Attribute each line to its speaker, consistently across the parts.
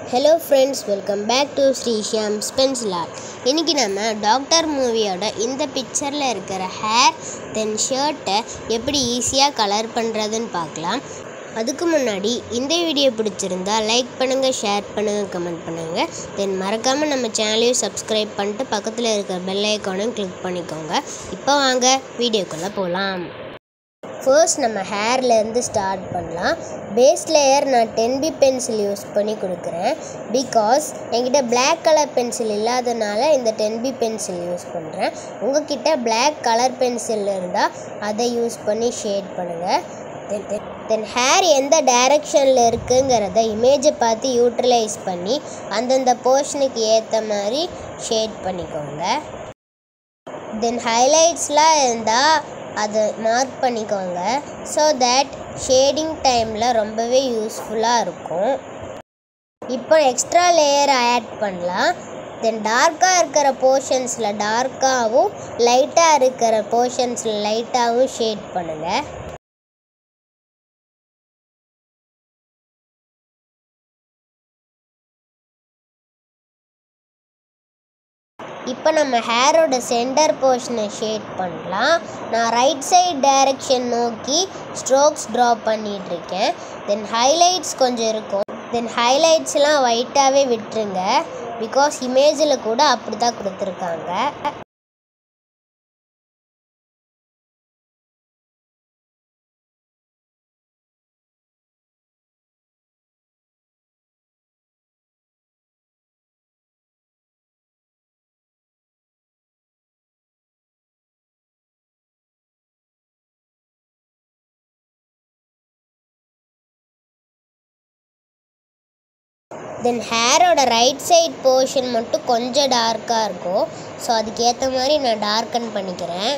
Speaker 1: hello friends welcome back to ஸ்ரீஷாம் ஸ்பென்ஸ்லாட் இன்றைக்கி நம்ம டாக்டர் மூவியோட இந்த பிக்சரில் இருக்கிற ஹேர் தென் ஷர்ட்டை எப்படி ஈஸியாக கலர் பண்ணுறதுன்னு பார்க்கலாம் அதுக்கு முன்னாடி இந்த வீடியோ பிடிச்சிருந்தா லைக் பண்ணுங்கள் ஷேர் பண்ணுங்கள் கமெண்ட் பண்ணுங்கள் தென் மறக்காமல் நம்ம சேனலையும் சப்ஸ்கிரைப் பண்ணிட்டு பக்கத்தில் இருக்கிற பெல் ஐக்கானும் கிளிக் பண்ணிக்கோங்க இப்போ வாங்க வீடியோக்குள்ளே போகலாம் ஃபர்ஸ்ட் நம்ம ஹேர்லேருந்து ஸ்டார்ட் பண்ணலாம் பேஸ் லேயர் நான் டென் பி பென்சில் யூஸ் பண்ணி கொடுக்குறேன் பிகாஸ் என்கிட்ட பிளாக் கலர் பென்சில் இல்லாதனால இந்த டென் பி பென்சில் யூஸ் பண்ணுறேன் உங்ககிட்ட பிளாக் கலர் பென்சில் இருந்தால் அதை யூஸ் பண்ணி ஷேட் பண்ணுங்கள் தென் தென் ஹேர் எந்த டைரக்ஷனில் இருக்குங்கிறத இமேஜை பார்த்து யூட்டிலைஸ் பண்ணி அந்தந்த போர்ஷனுக்கு ஏற்ற மாதிரி ஷேட் பண்ணிக்கோங்க தென் ஹைலைட்ஸ்லாம் இருந்தால் அதை மார்க் பண்ணிக்கோங்க ஸோ தட் ஷேடிங் டைமில் ரொம்பவே யூஸ்ஃபுல்லாக இருக்கும் இப்போ எக்ஸ்ட்ரா லேயர் ஆட் பண்ணலாம் தென் டார்க்காக இருக்கிற போர்ஷன்ஸில் டார்க்காகவும் லைட்டாக இருக்கிற போர்ஷன்ஸில் லைட்டாகவும் ஷேட் பண்ணுங்கள் இப்போ நம்ம ஹேரோட சென்டர் போர்ஷனை ஷேட் பண்ணலாம் நான் ரைட் சைடு டைரக்ஷன் நோக்கி ஸ்ட்ரோக்ஸ் ட்ரா பண்ணிகிட்ருக்கேன் தென் ஹைலைட்ஸ் கொஞ்சம் இருக்கும் தென் ஹைலைட்ஸ்லாம் ஒயிட்டாகவே விட்டுருங்க பிகாஸ் இமேஜில் கூட அப்படி தான் கொடுத்துருக்காங்க தென் ஹேரோட ரைட் சைட் போர்ஷன் மட்டும் கொஞ்சம் டார்க்காக இருக்கும் ஸோ அதுக்கேற்ற மாதிரி நான் டார்க்கன் பண்ணிக்கிறேன்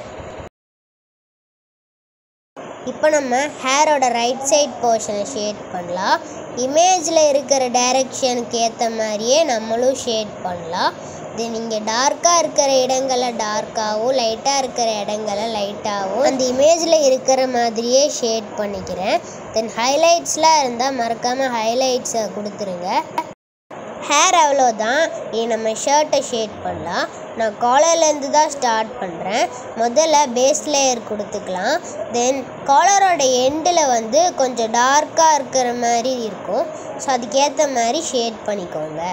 Speaker 1: இப்போ நம்ம ஹேரோட ரைட் சைட் போர்ஷனை ஷேட் பண்ணலாம் இமேஜில் இருக்கிற டைரக்ஷனுக்கு ஏற்ற மாதிரியே நம்மளும் ஷேட் பண்ணலாம் தென் இங்கே டார்க்காக இருக்கிற இடங்களை டார்க்காகவும் லைட்டாக இருக்கிற இடங்களை லைட்டாகவும் அந்த இமேஜில் இருக்கிற மாதிரியே ஷேட் பண்ணிக்கிறேன் தென் ஹைலைட்ஸ்லாம் இருந்தால் மறக்காமல் ஹைலைட்ஸை கொடுத்துருங்க ஹேர் அவ்வளோதான் இனி நம்ம ஷர்ட்டை ஷேட் பண்ணலாம் நான் காலர்லேருந்து தான் ஸ்டார்ட் பண்ணுறேன் முதல்ல பேஸ் லேயர் கொடுத்துக்கலாம் தென் காலரோட எண்டில் வந்து கொஞ்சம் டார்க்காக இருக்கிற மாதிரி இருக்கும் ஸோ அதுக்கேற்ற மாதிரி ஷேட் பண்ணிக்கோங்க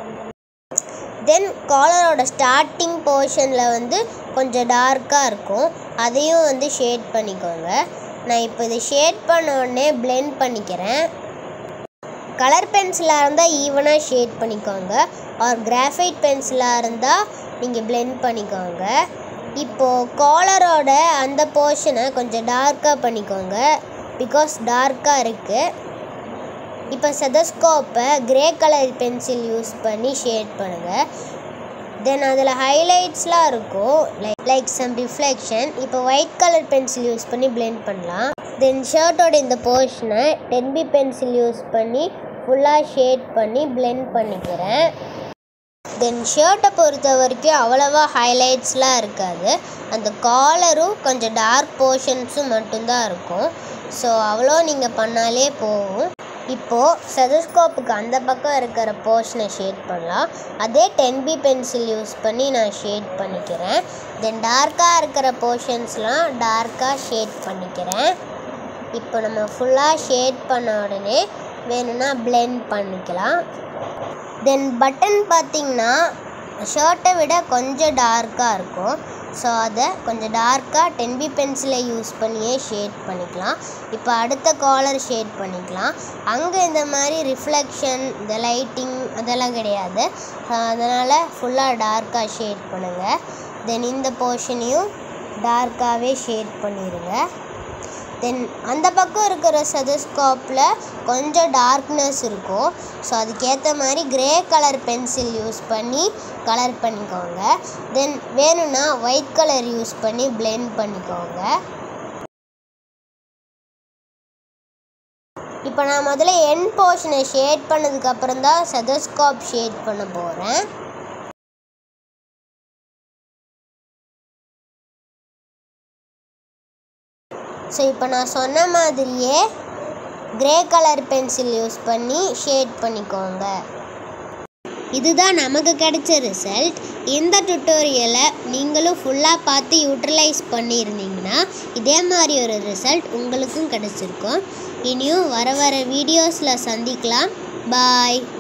Speaker 1: தென் காலரோட ஸ்டார்டிங் போர்ஷனில் வந்து கொஞ்சம் டார்க்காக இருக்கும் அதையும் வந்து ஷேட் பண்ணிக்கோங்க நான் இப்போ இதை ஷேட் பண்ண உடனே பிளெண்ட் பண்ணிக்கிறேன் கலர் பென்சிலாக இருந்தால் ஈவனாக ஷேட் பண்ணிக்கோங்க ஆர் கிராஃபைட் பென்சிலாக இருந்தால் நீங்கள் பிளெண்ட் பண்ணிக்கோங்க இப்போது காலரோட அந்த போர்ஷனை கொஞ்சம் டார்க்காக பண்ணிக்கோங்க பிகாஸ் டார்க்காக இருக்குது இப்போ செதஸ்கோப்பை கிரே கலர் பென்சில் யூஸ் பண்ணி ஷேட் பண்ணுங்கள் தென் அதில் ஹைலைட்ஸ்லாம் இருக்கும் லைக் லைக் சம் ரிஃப்ளெக்ஷன் இப்போ ஒயிட் கலர் பென்சில் யூஸ் பண்ணி பிளெண்ட் பண்ணலாம் தென் ஷர்ட்டோட இந்த போர்ஷனை டென் பி பென்சில் யூஸ் பண்ணி ஃபுல்லாக ஷேட் பண்ணி பிளெண்ட் பண்ணிக்கிறேன் தென் ஷர்ட்டை பொறுத்த வரைக்கும் அவ்வளோவா ஹைலைட்ஸ்லாம் இருக்காது அந்த காலரும் கொஞ்சம் டார்க் போர்ஷன்ஸும் மட்டும்தான் இருக்கும் ஸோ அவ்வளோ நீங்கள் பண்ணாலே போகும் இப்போது செதஸ்கோப்புக்கு அந்த பக்கம் இருக்கிற போர்ஷனை ஷேட் பண்ணலாம் அதே டென் பி பென்சில் யூஸ் பண்ணி நான் ஷேட் பண்ணிக்கிறேன் தென் டார்க்காக இருக்கிற போர்ஷன்ஸ்லாம் டார்க்காக ஷேட் பண்ணிக்கிறேன் இப்போ நம்ம ஃபுல்லாக ஷேட் பண்ண உடனே வேணும்னா பிளெண்ட் பண்ணிக்கலாம் தென் பட்டன் பார்த்திங்கன்னா ஷர்ட்டை விட கொஞ்சம் டார்க்காக இருக்கும் ஸோ அதை கொஞ்சம் டார்க்காக டென் பி பென்சிலை யூஸ் பண்ணியே ஷேட் பண்ணிக்கலாம் இப்போ அடுத்த காலர் ஷேட் பண்ணிக்கலாம் அங்கே இந்த மாதிரி ரிஃப்ளெக்ஷன் இந்த லைட்டிங் அதெல்லாம் கிடையாது அதனால் ஃபுல்லாக டார்க்காக ஷேட் பண்ணுங்கள் தென் இந்த போர்ஷனையும் டார்க்காகவே ஷேட் பண்ணிடுங்க தென் அந்த பக்கம் இருக்கிற செதஸ்கோப்பில் கொஞ்சம் டார்க்னஸ் இருக்கும் ஸோ அதுக்கேற்ற மாதிரி கிரே கலர் பென்சில் யூஸ் பண்ணி கலர் பண்ணிக்கோங்க தென் வேணும்னா ஒயிட் கலர் யூஸ் பண்ணி பிளெண்ட் பண்ணிக்கோங்க இப்போ நான் முதல்ல என் போர்ஷனை ஷேட் பண்ணதுக்கப்புறம் தான் செதஸ்கோப் ஷேட் பண்ண போகிறேன் ஸோ இப்போ நான் சொன்ன மாதிரியே கிரே கலர் பென்சில் யூஸ் பண்ணி ஷேட் பண்ணிக்கோங்க இதுதான் நமக்கு கிடைச்ச ரிசல்ட் இந்த டுட்டோரியலை நீங்களும் ஃபுல்லாக பார்த்து யூட்டிலைஸ் பண்ணியிருந்தீங்கன்னா இதே மாதிரி ஒரு ரிசல்ட் உங்களுக்கும் கிடச்சிருக்கும் இனியும் வர வர வீடியோஸில் சந்திக்கலாம் பாய்